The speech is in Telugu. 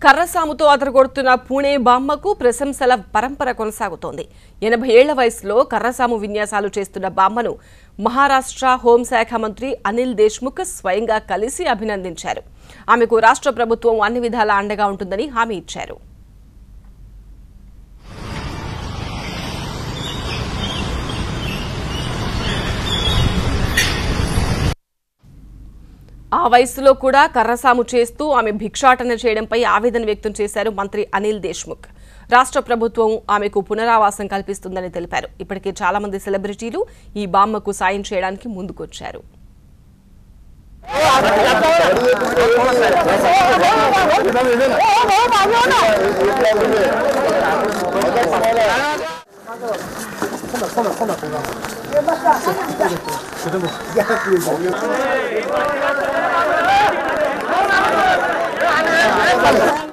కర్రసాముతో అదరగొడుతున్న పూణే బామ్మకు ప్రశంసల పరంపర కొనసాగుతోంది ఎనభై ఏళ్ల వయసులో కర్రసాము విన్యాసాలు చేస్తున్న బామ్మను మహారాష్ట్ర హోంశాఖ మంత్రి అనిల్ దేశ్ముఖ్ స్వయంగా కలిసి అభినందించారు ఆమెకు రాష్ట్ర ప్రభుత్వం అన్ని విధాలా అండగా ఉంటుందని హామీ ఇచ్చారు ఆ వయసులో కూడా కర్రసాము చేస్తూ ఆమె భిక్షాటన చేయడంపై ఆవేదన వ్యక్తం చేశారు మంత్రి అనిల్ దేశ్ముఖ్ రాష్ట్ర ప్రభుత్వం ఆమెకు పునరావాసం కల్పిస్తుందని తెలిపారు ఇప్పటికే చాలా మంది సెలబ్రిటీలు ఈ బామ్మకు సాయం చేయడానికి ముందుకొచ్చారు 아,